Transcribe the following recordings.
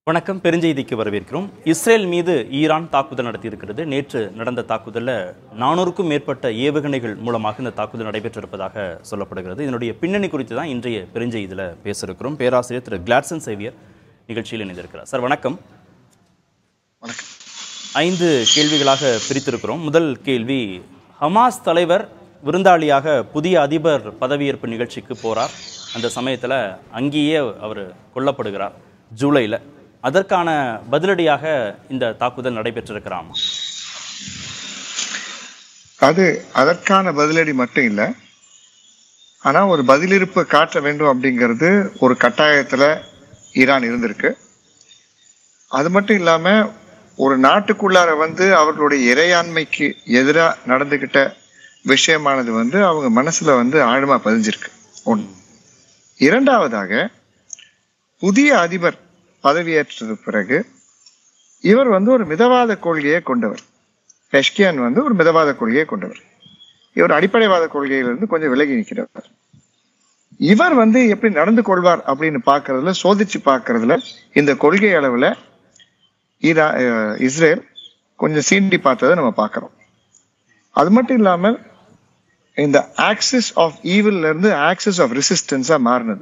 வணக்கம் பெருஞ்செய்திக்கு வரவேற்கிறோம் இஸ்ரேல் மீது ஈரான் தாக்குதல் நடத்தியிருக்கிறது நேற்று நடந்த தாக்குதலில் நானூறுக்கும் மேற்பட்ட ஏவுகணைகள் மூலமாக இந்த தாக்குதல் நடைபெற்றிருப்பதாக சொல்லப்படுகிறது இதனுடைய பின்னணி குறித்து தான் இன்றைய பெருஞ்செய்தியில் பேச இருக்கிறோம் பேராசிரியர் திரு கிளாட்சன் சேவியர் நிகழ்ச்சியில் இணைந்திருக்கிறார் சார் வணக்கம் வணக்கம் ஐந்து கேள்விகளாக பிரித்திருக்கிறோம் முதல் கேள்வி ஹமாஸ் தலைவர் விருந்தாளியாக புதிய அதிபர் பதவியேற்பு நிகழ்ச்சிக்கு போறார் அந்த சமயத்தில் அங்கேயே அவர் கொல்லப்படுகிறார் ஜூலையில் அதற்கான பதிலடியாக இந்த தாக்குதல் நடைபெற்றிருக்கிறாமா அது அதற்கான பதிலடி மட்டும் இல்லை ஆனா ஒரு பதிலிருப்பு காட்ட வேண்டும் அப்படிங்கிறது ஒரு கட்டாயத்துல ஈரான் இருந்திருக்கு அது மட்டும் இல்லாம ஒரு நாட்டுக்குள்ளார வந்து அவர்களுடைய இறையாண்மைக்கு எதிராக நடந்துகிட்ட விஷயமானது வந்து அவங்க மனசுல வந்து ஆழமா பதிஞ்சிருக்கு ஒன்று இரண்டாவதாக புதிய அதிபர் பதவியேற்றது பிறகு இவர் வந்து ஒரு மிதவாத கொள்கையை கொண்டவர் பெஷ்கியான் வந்து ஒரு மிதவாத கொள்கையை கொண்டவர் இவர் அடிப்படைவாத கொள்கையிலிருந்து கொஞ்சம் விலகி நிற்கிறவர் இவர் வந்து எப்படி நடந்து கொள்வார் அப்படின்னு பார்க்கறதுல சோதிச்சு பார்க்கறதுல இந்த கொள்கை அளவுல ஈரா அஹ் இஸ்ரேல் கொஞ்சம் சீண்டி பார்த்ததை நம்ம பார்க்கறோம் அது மட்டும் இல்லாமல் இந்த ஆக்சிஸ் ஆஃப் ஈவில்ல இருந்து ஆக்சிஸ் ஆஃப் ரெசிஸ்டன்ஸா மாறினது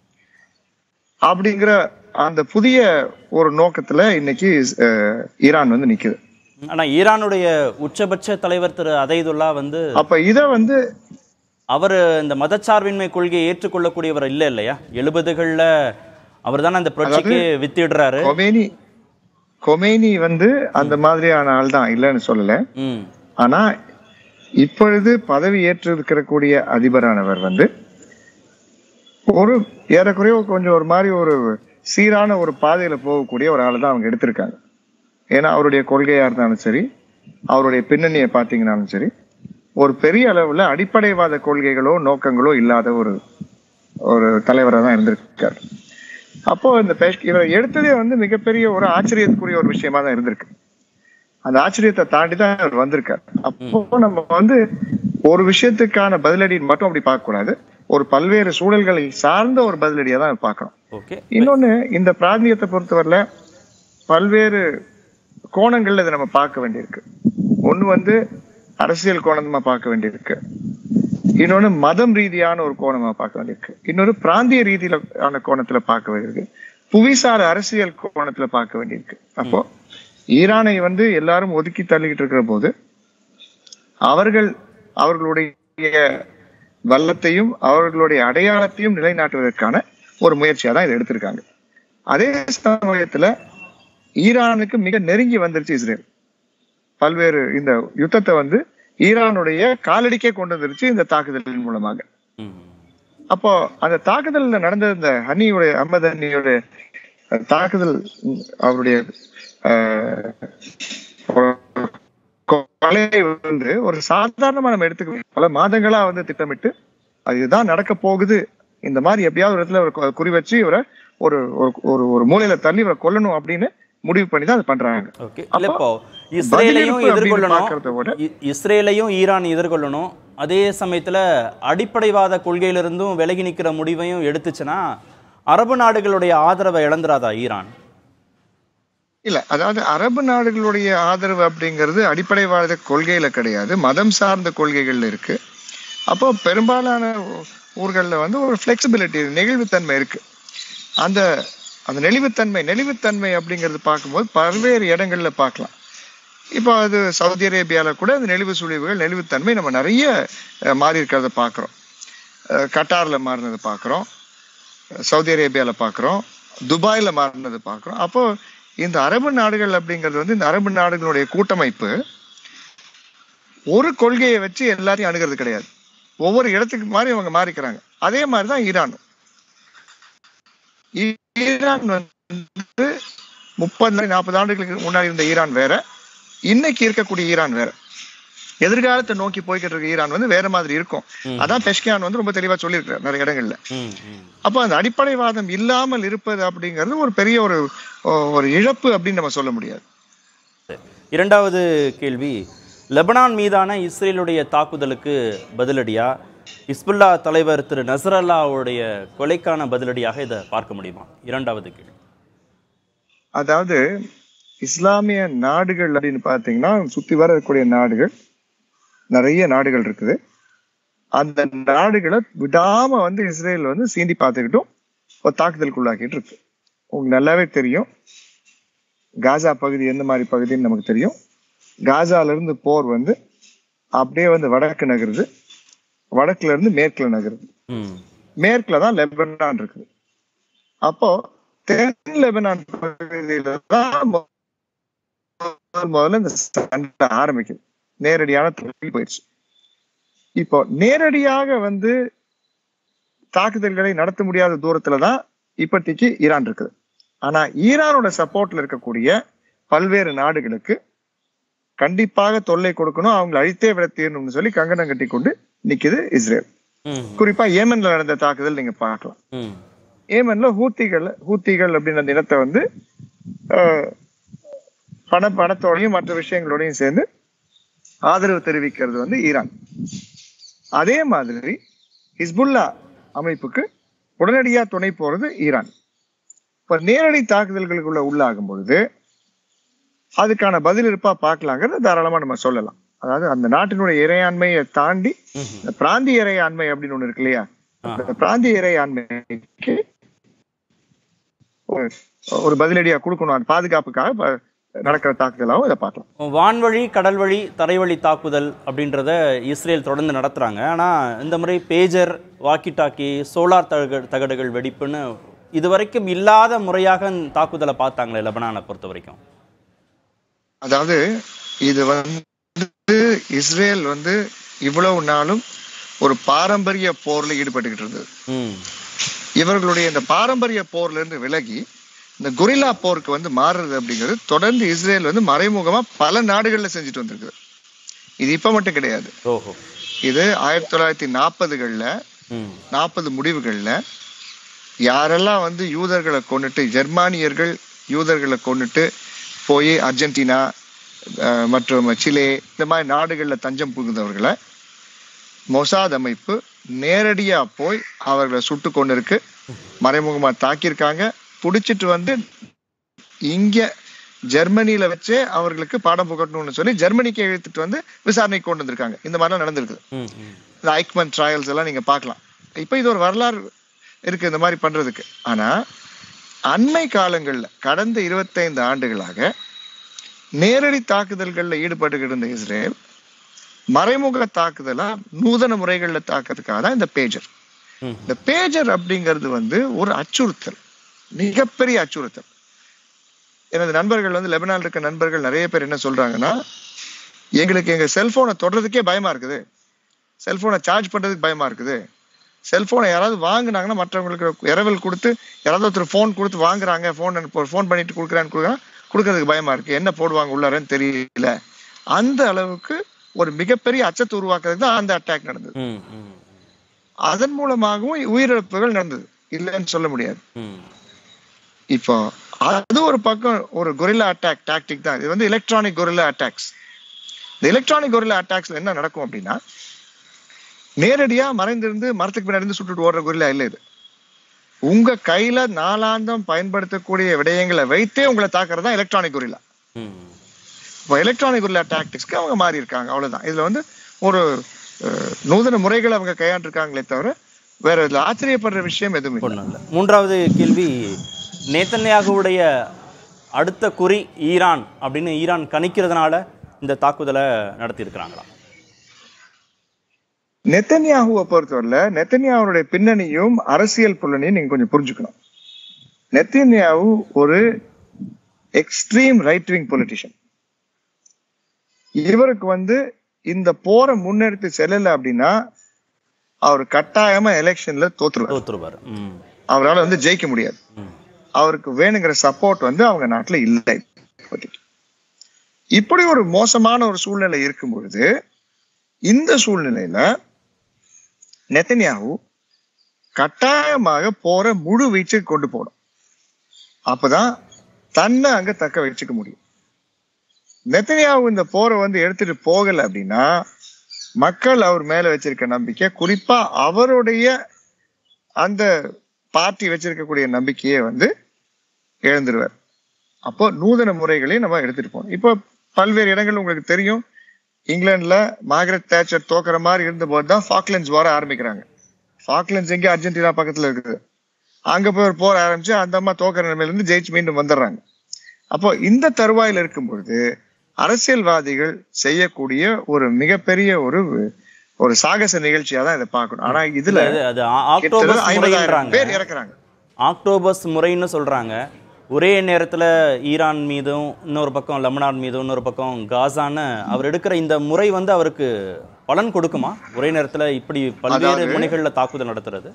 அப்படிங்கிற அந்த புதிய ஒரு நோக்கத்துல இன்னைக்கு அஹ், ஈரான் வந்து நிக்குது ஆனா ஈரானுடைய உச்சபட்ச தலைவர் திரு அதய்துல்லா வந்து அப்ப இத வந்து அவர் இந்த மதச்சார்பின்மை கொள்கையை ஏற்றுக்கொள்ளக்கூடியவர் இல்லை இல்லையா எழுபதுகள்ல அவர் தானே அந்த புரட்சிக்கு வித்திடுறாரு கொமேனி கொமேனி வந்து அந்த மாதிரியான ஆள் தான் இல்லைன்னு சொல்லல ம் ஆனா இப்பொழுது பதவி ஏற்றிருக்கக்கூடிய அதிபரானவர் வந்து ஒரு ஏறக்குறைய கொஞ்சம் ஒரு மாதிரி ஒரு சீரான ஒரு பாதையில போகக்கூடிய ஒரு ஆளை தான் அவங்க எடுத்திருக்காங்க ஏன்னா அவருடைய கொள்கையா இருந்தாலும் சரி அவருடைய பின்னணியை பார்த்தீங்கன்னாலும் சரி ஒரு பெரிய அளவுல அடிப்படைவாத கொள்கைகளோ நோக்கங்களோ இல்லாத ஒரு ஒரு தலைவராக தான் இருந்திருக்காரு அப்போ இந்த பேஷ் இவரை எடுத்ததே வந்து மிகப்பெரிய ஒரு ஆச்சரியத்துக்குரிய ஒரு விஷயமா தான் இருந்திருக்கு அந்த ஆச்சரியத்தை தாண்டி தான் அவர் வந்திருக்காரு அப்போ நம்ம வந்து ஒரு விஷயத்துக்கான பதிலடி மட்டும் அப்படி பார்க்க கூடாது ஒரு பல்வேறு சூழல்களை சார்ந்த ஒரு பதிலடியா தான் பார்க்கணும் ஓகே இன்னொன்னு இந்த பிராந்தியத்தை பொறுத்தவரையில பல்வேறு கோணங்கள்ல இதை நம்ம பார்க்க வேண்டியிருக்கு ஒண்ணு வந்து அரசியல் கோணமா பார்க்க வேண்டியிருக்கு இன்னொன்னு மதம் ரீதியான ஒரு கோணமா பார்க்க வேண்டியிருக்கு இன்னொரு பிராந்திய ரீதியிலான கோணத்துல பார்க்க வேண்டியிருக்கு புவிசார் அரசியல் கோணத்துல பார்க்க வேண்டியிருக்கு அப்போ ஈரானை வந்து எல்லாரும் ஒதுக்கி தள்ளிக்கிட்டு இருக்கிற போது அவர்கள் அவர்களுடைய வல்லத்தையும் அவர்களுடைய அடையாளத்தையும் நிலைநாட்டுவதற்கான ஒரு முயற்சியா தான் இதை எடுத்திருக்காங்க அதே சமயத்துல ஈரானுக்கு மிக நெருங்கி வந்துருச்சு இஸ்ரேல் பல்வேறு இந்த யுத்தத்தை வந்து ஈரானுடைய காலடிக்கே கொண்டு வந்துருச்சு இந்த தாக்குதலின் மூலமாக ம் அப்போ அந்த தாக்குதல்ல நடந்த இந்த ஹனியுடைய அஹமது ஹனியுடைய தாக்குதல் ம், அவருடைய அஹ், கொ- கொலை வந்து ஒரு சாதாரணமா நம்ம எடுத்துக்க பல மாதங்களா வந்து திட்டமிட்டு அது இதுதான் நடக்க போகுது இந்த மாதிரி எப்படியாவது ஒரு இடத்துல ஒரு கொ- குறி வச்சு இவரை ஒரு ஒரு- ஒரு ஒரு மூலையில தள்ளி இவரை கொல்லணும் அப்படின்னு முடிவு பண்ணி தான் அது பண்றாங்க ஓகே இல்ல அப்போ இப்போ இஸ்ரேலையும் பதிலிருப்பு அப்படின்னு எதிர்கொள்ளணும் பார்க்கறத விட இ- இஸ்ரேலையும் ஈரான் எதிர்கொள்ளணும் அதே சமயத்துல அடிப்படைவாத கொள்கையிலிருந்தும் விலகி நிக்கிற முடிவையும் எடுத்துச்சுன்னா அரபு நாடுகளுடைய ஆதரவை இழந்துராதா ஈரான் இல்ல அதாவது அரபு நாடுகளுடைய ஆதரவு அப்படிங்கிறது அடிப்படைவாத கொள்கையில கிடையாது மதம் சார்ந்த கொள்கைகள்ல இருக்கு அப்போ பெரும்பாலான ஊ- ஊர்கள்ல வந்து ஒரு ஃபிளெக்சிபிலிட்டி நெகிழ்வுத்தன்மை இருக்கு அந்த அந்த நெளிவுத்தன்மை நெளிவுத்தன்மை அப்படிங்கிறது பார்க்கும்போது பல்வேறு இடங்கள்ல பார்க்கலாம் இப்போ அது சவுதி அரேபியால கூட அந்த நெளிவு சுழிவுகள் நெளிவுத்தன்மை நம்ம நிறைய அஹ், மாறி இருக்கிறத பார்க்குறோம் கட்டார்ல மாறினதை பார்க்குறோம் சவுதி அரேபியால பார்க்குறோம் துபாயில மாறினது பார்க்குறோம் அப்போ இந்த அரபு நாடுகள் அப்படிங்கிறது வந்து இந்த அரபு நாடுகளுடைய கூட்டமைப்பு ஒரு கொள்கையை வச்சு எல்லாரையும் அணுகிறது கிடையாது ஒவ்வொரு இடத்துக்கு மாதிரி அவங்க மாறிக்கிறாங்க அதே மாதிரி தான் ஈரான் ஈ- ஈரான் வந்து முப்பது நாற்பது ஆண்டுகளுக்கு முன்னாடி இருந்த ஈரான் வேற இன்னைக்கு இருக்கக்கூடிய ஈரான் வேற எதிர்காலத்தை நோக்கி போய்கிட்டு இருக்க ஈரான் வந்து வேற மாதிரி இருக்கும் அதான் பெஷ்கியான் வந்து ரொம்ப தெளிவா சொல்லியிருக்காரு நிறைய இடங்கள்ல ம், ம். அப்போ அந்த அடிப்படைவாதம் இல்லாமல் இருப்பது அப்படிங்கிறது ஒரு பெரிய ஒரு ஒரு இழப்பு அப்படின்னு நம்ம சொல்ல முடியாது இரண்டாவது கேள்வி லெபனான் மீதான இஸ்ரேலுடைய தாக்குதலுக்கு பதிலடியா இஸ்புல்லா தலைவர் திரு நசரல்லாவுடைய கொலைக்கான பதிலடியாக இதை பார்க்க முடியுமா இரண்டாவது கேள்வி அதாவது இஸ்லாமிய நாடுகள் அப்படின்னு பார்த்தீங்கன்னா சுத்தி வர இருக்கக்கூடிய நாடுகள் நிறைய நாடுகள் இருக்குது அந்த நாடுகளை விடாம வந்து இஸ்ரேல் வந்து சீண்டி பார்த்துக்கிட்டும் ஒரு தாக்குதலுக்குள்ளாக்கிட்டு இருக்கு உங்களுக்கு நல்லாவே தெரியும் காசா பகுதி எந்த மாதிரி பகுதின்னு நமக்கு தெரியும் காசால இருந்து போர் வந்து அப்படியே வந்து வடக்கு நகருது வடக்குல இருந்து மேற்குல நகருது ம் மேற்குல தான் லெபனான் இருக்குது அப்போ தென் லெபனான் பகுதியில தான் மு- முதல் முதல்ல இந்த சண்டை ஆரம்பிக்குது நேரடியான தொழில் போயிடுச்சு இப்போ நேரடியாக வந்து தாக்குதல்களை நடத்த முடியாத தூரத்துல தான் இப்போதைக்கு ஈரான் இருக்குது ஆனா ஈரானோட சப்போர்ட்ல இருக்கக்கூடிய பல்வேறு நாடுகளுக்கு கண்டிப்பாக தொல்லை கொடுக்கணும் அவங்களை அழித்தே விட தீரணும்னு சொல்லி கங்கணம் கட்டி கொண்டு நிக்குது இஸ்ரேல் ம் குறிப்பா ஏமன்ல நடந்த தாக்குதல் நீங்க பார்க்கலாம் ம் ஏமன்ல ஹூத்திகள் ஹூத்திகள் அப்படின்ற அந்த இனத்தை வந்து அஹ், பண பணத்தோடையும் மற்ற விஷயங்களோடையும் சேர்ந்து ஆதரவு தெரிவிக்கிறது வந்து ஈரான் அதே மாதிரி ஹிஸ்புல்லா அமைப்புக்கு உடனடியா துணை போறது ஈரான் இப்ப நேரடி தாக்குதல்களுக்குள்ள உள்ளாகும் பொழுது அதுக்கான பதில் இருப்பா பார்க்கலாங்கிறத தாராளமா நம்ம சொல்லலாம் அதாவது அந்த நாட்டினுடைய இறையாண்மையை தாண்டி ம் இந்த பிராந்திய இறையாண்மை அப்படின்னு ஒண்ணு இருக்கு இல்லையா அந்த பிராந்திய இறையாண்மைக்கு ஒரு- ஒரு பதிலடியா கொடுக்கணும் அந்த பாதுகாப்புக்காக ப- நடக்கிற தாக்குதலாகவும் இதை பார்க்கலாம் வான்வழி கடல்வழி தரைவழி தாக்குதல் அப்படின்றத இஸ்ரேல் தொடர்ந்து நடத்துகிறாங்க ஆனால் இந்த முறை பேஜர் வாக்கி டாக்கி சோலார் தகடு தகடுகள் வெடிப்புன்னு இதுவரைக்கும் இல்லாத முறையாக இந்த தாக்குதலை பார்த்தாங்களே லெபனானை பொறுத்த வரைக்கும் அதாவது இது வந்து இஸ்ரேல் வந்து இவ்வளவு நாளும் ஒரு பாரம்பரிய போர்ல ஈடுபட்டுக்கிட்டு இருந்தது ம் இவர்களுடைய இந்த பாரம்பரிய போர்ல இருந்து விலகி இந்த குரில்லா போருக்கு வந்து மாறுறது அப்படிங்கிறது தொடர்ந்து இஸ்ரேல் வந்து மறைமுகமா பல நாடுகள்ல செஞ்சுட்டு வந்திருக்குது இது இப்ப மட்டும் கிடையாது ஓஹோ இது ஆயிரத்தி தொள்ளாயிரத்தி நாற்பதுகள்ல ம் நாற்பது முடிவுகள்ல யாரெல்லாம் வந்து யூதர்களை கொண்டுட்டு ஜெர்மானியர்கள் யூதர்களை கொண்டுட்டு போய் அர்ஜென்டினா அஹ், மற்றும் சிலே இந்த மாதிரி நாடுகள்ல தஞ்சம் புகுந்தவர்களை மொசாத் அமைப்பு நேரடியா போய் அவர்களை சுட்டு கொண்டு இருக்கு மறைமுகமா தாக்கியிருக்காங்க புடிச்சிட்டு வந்து இங்க ஜெர்மனியில வச்சே அவர்களுக்கு பாடம் புகட்டணும்னு சொல்லி ஜெர்மனிக்கு இழுத்துட்டு வந்து விசாரணைக்கு கொண்டு வந்திருக்காங்க இந்த மாதிரிலாம் நடந்திருக்கு ம் ம் இந்த ஐக்மன் ட்ரையல்ஸ் எல்லாம் நீங்க பார்க்கலாம் இப்போ இது ஒரு வரலாறு இருக்கு இந்த மாதிரி பண்றதுக்கு ஆனா அண்மை காலங்கள்ல கடந்த இருபத்தைந்து ஆண்டுகளாக நேரடி தாக்குதல்கள்ல ஈடுபட்டுக்கிட்டு இருந்த இஸ்ரேல் மறைமுக தாக்குதலா நூதன முறைகள்ல தாக்குறதுக்காக தான் இந்த பேஜர் ம் இந்த பேஜர் அப்படிங்கிறது வந்து ஒரு அச்சுறுத்தல் மிகப்பெரிய அச்சுறுத்தல் எனது நண்பர்கள் வந்து லெபனான் இருக்க நண்பர்கள் நிறைய பேர் என்ன சொல்றாங்கன்னா எங்களுக்கு எங்க செல்போனை தொடறதுக்கே பயமா இருக்குது செல்போனை சார்ஜ் பண்றதுக்கு பயமா இருக்குது செல்போனை யாராவது வாங்குனாங்கன்னா மற்றவங்களுக்கு இரவல் கொடுத்து யாராவது ஒருத்தர் ஃபோன் கொடுத்து வாங்குறாங்க ஃபோன் ஃபோன் பண்ணிட்டு கொடுக்குறான்னு கொடுக்குறான் கொடுக்கறதுக்கு பயமா இருக்கு என்ன போடுவாங்க உள்ளாரன்னு தெரியல அந்த அளவுக்கு ஒரு மிகப்பெரிய அச்சத்தை உருவாக்குறதுக்கு தான் அந்த அட்டாக் நடந்தது ம் ம் அதன் மூலமாகவும் உயிரிழப்புகள் நடந்தது இல்லைன்னு சொல்ல முடியாது ம் இப்போ அது ஒரு பக்கம் ஒரு கொரில்லா அட்டாக் டாக்டிக் தான் இது வந்து எலக்ட்ரானிக் கொரில்லா அட்டாக்ஸ் இந்த எலக்ட்ரானிக் கொரில்லா அட்டாக்ஸ்ல என்ன நடக்கும் அப்படின்னா நேரடியா மறைந்திருந்து மரத்துக்கு பின்னாடி இருந்து சுட்டுட்டு ஓடுற கொரில்லா இல்லை இது உங்க கையில நாளாந்தம் பயன்படுத்தக்கூடிய விடயங்களை வைத்தே உங்களை தாக்குறது தான் எலக்ட்ரானிக் கொரில்லா ம் இப்போ எலக்ட்ரானிக் கொரில்லா டாக்டிக்ஸ்க்கு அவங்க மாறி இருக்காங்க அவ்வளவுதான் இதுல வந்து ஒரு அஹ், நூதன முறைகளை அவங்க கையாண்டிருக்காங்களே தவிர வேற இதுல ஆச்சரியப்படுற விஷயம் எதுவும் இல்லை ஒன்றும் இல்லை மூன்றாவது கேள்வி நேத்தன்யாகுவுடைய அடுத்த குறி ஈரான் அப்படின்னு ஈரான் கணிக்கிறதுனால இந்த தாக்குதலை நடத்தியிருக்கிறாங்களா நெத்தன்யாகுவை பொறுத்தவரையில நெத்தன்யாவுடைய பின்னணியும் அரசியல் புள்ளனையும் நீங்க கொஞ்சம் புரிஞ்சுக்கணும் நெத்தன்யாவு ஒரு எக்ஸ்ட்ரீம் ரைட் விங் பொலிட்டிஷியன் இவருக்கு வந்து இந்த போரை முன்னெடுத்து செல்லல அப்படின்னா அவர் கட்டாயமா எலெக்ஷன்ல தோத்துருவார் தோத்துருவார் ம் அவரால் வந்து ஜெயிக்க முடியாது ம் அவருக்கு வேணுங்கிற சப்போர்ட் வந்து அவங்க நாட்டுல இல்லை இப்போதைக்கு. இப்படி ஒரு மோசமான ஒரு சூழ்நிலை இருக்கும் பொழுது இந்த சூழ்நிலையில நெத்தன்யாகு கட்டாயமாக போற முழு வீச்சுக்கு கொண்டு போகணும் அப்பதான் தன்னை அங்க தக்க வச்சுக்க முடியும் நெத்தன்யாகு இந்த போரை வந்து எடுத்துட்டு போகல அப்படின்னா மக்கள் அவர் மேல வச்சிருக்க நம்பிக்கை குறிப்பா அவருடைய அந்த பார்ட்டி வச்சிருக்கக்கூடிய நம்பிக்கையை வந்து இழந்துருவார் அப்போ நூதன முறைகளை நம்ம எடுத்துட்டு போகணும் இப்போ பல்வேறு இடங்கள் உங்களுக்கு தெரியும் இங்கிலாந்துல மார்கரெட் தேச்சர் தோக்குற மாதிரி இருந்தபோது தான் ஃபாக்லண்ட்ஸ் வார ஆரம்பிக்கிறாங்க ஃபாக்லண்ட்ஸ் எங்கே அர்ஜென்டினா பக்கத்துல இருக்குது அங்க போய் ஒரு போர் ஆரம்பிச்சு அந்த அம்மா தோக்கிற நிலைமையில இருந்து ஜெயிச்சு மீண்டும் வந்துடுறாங்க அப்போ இந்த தருவாயில் இருக்கும் பொழுது அரசியல்வாதிகள் செய்யக்கூடிய ஒரு மிகப்பெரிய ஒரு ஒரு சாகச நிகழ்ச்சியா தான் இதை பார்க்கணும் ஆனா இதுல அது அது ஆ- கிட்டத்தட்ட ஆக்டோபஸ் ஐம்பதாயிரம் பேர் முறைன்றாங்க இறக்குறாங்க ஆக்டோபஸ் முறைன்னு சொல்றாங்க ஒரே நேரத்துல ஈரான் மீதும் இன்னொரு பக்கம் லெபனான் மீதும் இன்னொரு பக்கம் காசான்னு அவர் எடுக்கிற இந்த முறை வந்து அவருக்கு பலன் கொடுக்குமா ஒரே நேரத்துல இப்படி பல்வேறு அதாவது- முனைகள்ல தாக்குதல் நடத்துறது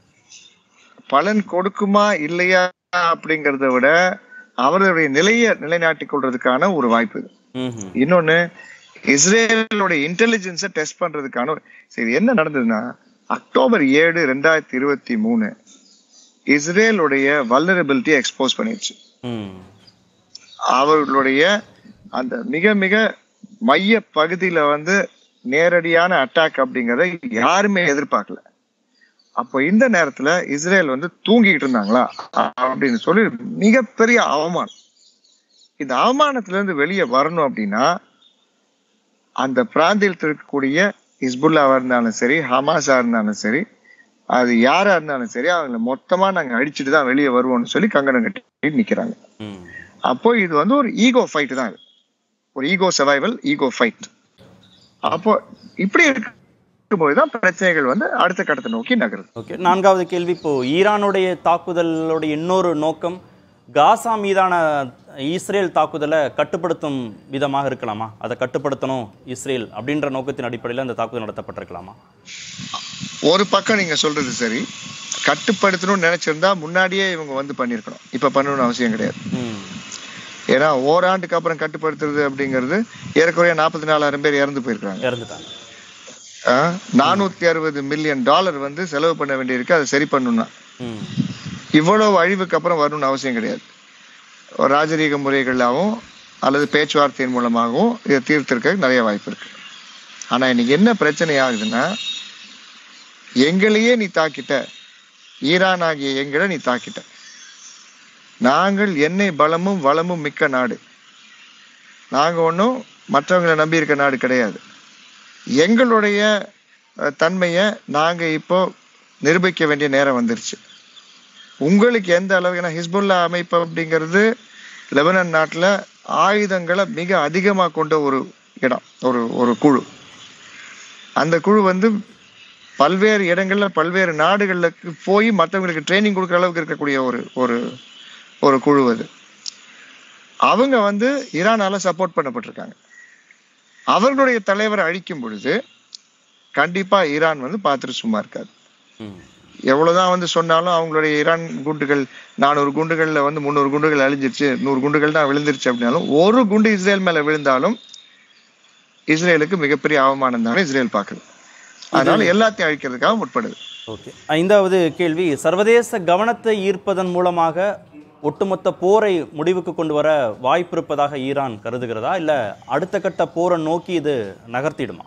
பலன் கொடுக்குமா இல்லையா அப்படிங்கறத விட அவர்களுடைய நிலையை நிலைநாட்டிக் கொள்றதுக்கான ஒரு வாய்ப்பு இது ம்ஹும். இன்னொன்னு இஸ்ரேலோட இன்டெலிஜென்ஸை டெஸ்ட் பண்றதுக்கான ஒரு- சரி என்ன நடந்ததுன்னா அக்டோபர் ஏழு ரெண்டாயிரத்தி இருபத்தி மூணு இஸ்ரேலுடைய வல்னரபிலிட்டியை எக்ஸ்போஸ் பண்ணிருச்சு ம் அவர்களுடைய அந்த மிக மிக மைய பகுதியில வந்து நேரடியான அட்டாக் அப்படிங்கறத யாருமே எதிர்பார்க்கல அப்போ இந்த நேரத்துல இஸ்ரேல் வந்து தூங்கிட்டு இருந்தாங்களா அப்படின்னு சொல்லி மிகப்பெரிய அவமானம் இந்த அவமானத்துல இருந்து வெளியே வரணும் அப்படின்னா அந்த பிராந்தியத்தில் இருக்கக்கூடிய ஹிஸ்புல்லாவா இருந்தாலும் சரி ஹமாஸா இருந்தாலும் சரி அது யாரா இருந்தாலும் சரி அவங்கள மொத்தமா நாங்க அடிச்சுட்டு தான் வெளியே வருவோம்னு சொல்லி கங்கணம் கட்டி நிக்கிறாங்க ம் அப்போ இது வந்து ஒரு ஈகோ ஃபைட் தான் இது ஒரு ஈகோ சர்வைவல் ஈகோ ஃபைட் அப்போ இப்படி இருக்கும்போது தான் பிரச்சனைகள் வந்து அடுத்த கட்டத்தை நோக்கி நகருது ஓகே நான்காவது கேள்வி இப்போ ஈரானுடைய தாக்குதலோட இன்னொரு நோக்கம் காசா மீதான இஸ்ரேல் தாக்குதலை கட்டுப்படுத்தும் விதமாக இருக்கலாமா அதை கட்டுப்படுத்தணும் இஸ்ரேல் அப்படின்ற நோக்கத்தின் அடிப்படையில் அந்த தாக்குதல் நடத்தப்பட்டிருக்கலாமா ஒரு பக்கம் நீங்க சொல்றது சரி கட்டுப்படுத்தணும்னு நினைச்சிருந்தா முன்னாடியே இவங்க வந்து பண்ணியிருக்கணும் இப்ப பண்ணணும்னு அவசியம் கிடையாது ம் ஏன்னா ஓராண்டுக்கு அப்புறம் கட்டுப்படுத்துறது அப்படிங்கிறது ஏறக்குறைய நாற்பத்தி நாலாயிரம் பேர் இறந்து போயிருக்காங்க இறந்துட்டாங்க நானூத்தி அறுபது மில்லியன் டாலர் வந்து செலவு பண்ண வேண்டியிருக்கு அதை சரி பண்ணணும்னா ம் இவ்வளவு அழிவுக்கு அப்புறம் வரணும்னு அவசியம் கிடையாது ஒரு ராஜரீக முறைகளாகவும் அல்லது பேச்சுவார்த்தையின் மூலமாகவும் இதை தீர்த்திருக்க நிறைய வாய்ப்பு இருக்கு ஆனா இன்னைக்கு என்ன பிரச்சனை ஆகுதுன்னா எங்களையே நீ தாக்கிட்ட ஈரான் ஆகிய எங்களை நீ தாக்கிட்ட நாங்கள் எண்ணெய் பலமும் வளமும் மிக்க நாடு நாங்க ஒன்றும் மற்றவங்களை நம்பி இருக்க நாடு கிடையாது எங்களுடைய அஹ், தன்மையை நாங்க இப்போ நிரூபிக்க வேண்டிய நேரம் வந்துருச்சு உங்களுக்கு எந்த அளவுக்கு ஏன்னா ஹிஸ்புல்லா அமைப்பு அப்படிங்கிறது லெபனான் நாட்டுல ஆயுதங்களை மிக அதிகமா கொண்ட ஒரு இடம் ஒரு ஒரு குழு அந்த குழு வந்து பல்வேறு இடங்கள்ல பல்வேறு நாடுகளுக்கு போய் மற்றவங்களுக்கு ட்ரைனிங் கொடுக்குற அளவுக்கு இருக்கக்கூடிய ஒரு ஒரு ஒரு குழு அது அவங்க வந்து ஈரானால சப்போர்ட் பண்ணப்பட்டிருக்காங்க அவர்களுடைய தலைவரை அழிக்கும் பொழுது கண்டிப்பா ஈரான் வந்து பார்த்துட்டு சும்மா இருக்காது ம் எவ்வளவுதான் வந்து சொன்னாலும் அவங்களுடைய ஈரான் குண்டுகள் நானூறு குண்டுகள்ல வந்து முந்நூறு குண்டுகள் அழிஞ்சிருச்சு நூறு குண்டுகள் தான் விழுந்துருச்சு அப்படின்னாலும் ஒரு குண்டு இஸ்ரேல் மேல விழுந்தாலும் இஸ்ரேலுக்கு மிகப்பெரிய அவமானம் தானே இஸ்ரேல் பாக்குது அதனால எல்லாத்தையும் அழிக்கிறதுக்காக முற்படுது ஓகே ஐந்தாவது கேள்வி சர்வதேச கவனத்தை ஈர்ப்பதன் மூலமாக ஒட்டுமொத்த போரை முடிவுக்கு கொண்டு வர வாய்ப்பு இருப்பதாக ஈரான் கருதுகிறதா இல்ல அடுத்த கட்ட போரை நோக்கி இது நகர்த்திடுமா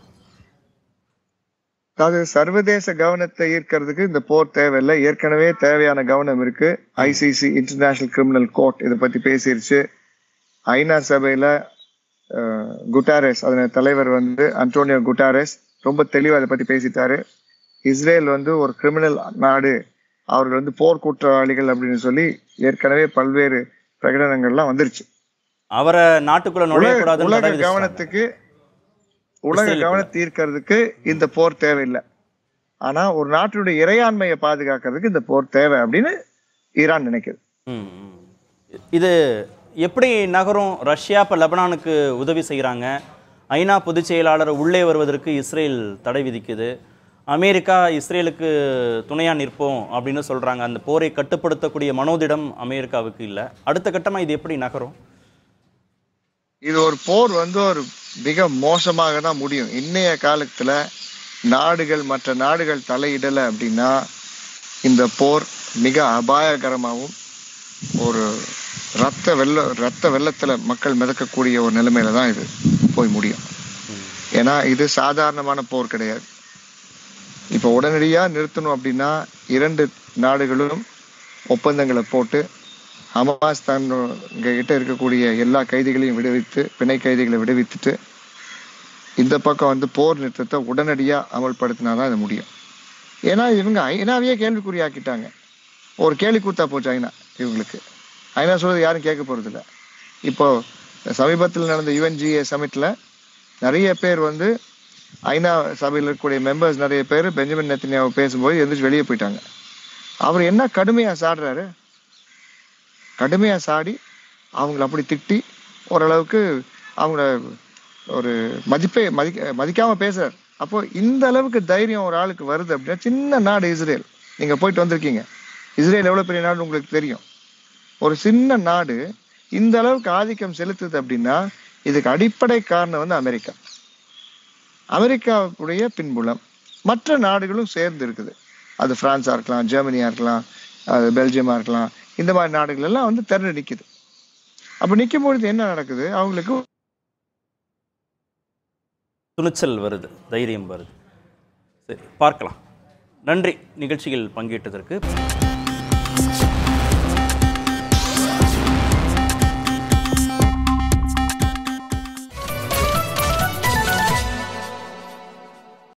அதாவது சர்வதேச கவனத்தை ஈர்க்கிறதுக்கு இந்த போர் தேவையில்லை ஏற்கனவே தேவையான கவனம் இருக்கு ஐசிசி இன்டர்நேஷனல் கிரிமினல் கோர்ட் இதை பத்தி பேசிருச்சு ஐநா சபையில அஹ், குட்டாரெஸ் அதன் தலைவர் வந்து அன்டோனியோ குட்டாரெஸ் ரொம்ப தெளிவா அதை பத்தி பேசிட்டாரு இஸ்ரேல் வந்து ஒரு கிரிமினல் நாடு அவர்கள் வந்து போர் குற்றவாளிகள் அப்படின்னு சொல்லி ஏற்கனவே பல்வேறு பிரகடனங்கள்லாம் வந்துருச்சு அவரை நாட்டுக்குள்ள உலக நுழையக்கூடாதுன்னு உலக தடை விதிச்சிட்டாங்க. கவனத்துக்கு உலக இஸ்ரேலுக்கு. கவனத்தை ஈர்க்கிறதுக்கு இந்த போர் தேவையில்லை ஆனா ஒரு நாட்டினுடைய இறையாண்மையை பாதுகாக்கிறதுக்கு இந்த போர் தேவை அப்படின்னு ஈரான் நினைக்குது ம், ம். இது எப்படி நகரும் ரஷ்யா இப்போ லெபனானுக்கு உதவி செய்கிறாங்க ஐநா பொதுச் செயலாளர் உள்ளே வருவதற்கு இஸ்ரேல் தடை விதிக்குது அமெரிக்கா இஸ்ரேலுக்கு துணையா நிற்போம் அப்படின்னு சொல்றாங்க அந்த போரை கட்டுப்படுத்தக்கூடிய மனோதிடம் அமெரிக்காவுக்கு இல்லை அடுத்த கட்டமா இது எப்படி நகரும் இது ஒரு போர் வந்து ஒரு மிக மோசமாக தான் முடியும் இன்னைய காலத்துல நாடுகள் மற்ற நாடுகள் தலையிடலை அப்படின்னா இந்த போர் மிக அபாயகரமாகவும் ஒரு ரத்த வெள்ள ரத்த வெள்ளத்துல மக்கள் மிதக்கக்கூடிய ஒரு நிலைமையில தான் இது போய் முடியும் ஏன்னா இது சாதாரணமான போர் கிடையாது இப்ப உடனடியா நிறுத்தணும் அப்படின்னா இரண்டு நாடுகளும் ஒப்பந்தங்களை போட்டு ஹமாஸ் தன் கிட்ட இருக்கக்கூடிய எல்லா கைதிகளையும் விடுவித்து பிணை கைதிகளை விடுவித்துட்டு இந்த பக்கம் வந்து போர் நிறுத்தத்தை உடனடியா அமல்படுத்தினாதான் இது முடியும் ஏன்னா இவங்க ஐநாவையே கேள்விக்குறியாக்கிட்டாங்க ஒரு கேள்வி கூத்தா போச்சு ஐநா இவங்களுக்கு ஐநா சொல்றது யாரும் கேட்க போறது இல்ல இப்போ சமீபத்தில் நடந்த யுஎன்ஜிஏ சமிட்ல நிறைய பேர் வந்து ஐநா சபையில் இருக்கக்கூடிய மெம்பர்ஸ் நிறைய பேர் பெஞ்சமின் நெத்தனியாவை பேசும்போது எந்திரிச்சு வெளியே போயிட்டாங்க அவர் என்ன கடுமையா சாடுறாரு கடுமையா சாடி அவங்கள அப்படி திட்டி ஓரளவுக்கு அவங்கள ஒரு மதிப்பே மதிக்க மதிக்காம பேசுறாரு அப்போ இந்த அளவுக்கு தைரியம் ஒரு ஆளுக்கு வருது அப்படின்னா சின்ன நாடு இஸ்ரேல் நீங்க போயிட்டு வந்திருக்கீங்க இஸ்ரேல் எவ்வளவு பெரிய நாடு உங்களுக்கு தெரியும் ஒரு சின்ன நாடு இந்த அளவுக்கு ஆதிக்கம் செலுத்துது அப்படின்னா இதுக்கு அடிப்படை காரணம் வந்து அமெரிக்கா அமெரிக்காவுடைய பின்புலம் மற்ற நாடுகளும் சேர்ந்து இருக்குது அது பிரான்ஸா இருக்கலாம் ஜெர்மனியா இருக்கலாம் அது பெல்ஜியமா இருக்கலாம் இந்த மாதிரி நாடுகள் எல்லாம் வந்து திரண்டு நிக்குது அப்ப நிக்கும் பொழுது என்ன நடக்குது அவங்களுக்கு துணிச்சல் வருது தைரியம் வருது சரி பார்க்கலாம் நன்றி நிகழ்ச்சியில் பங்கேற்றதற்கு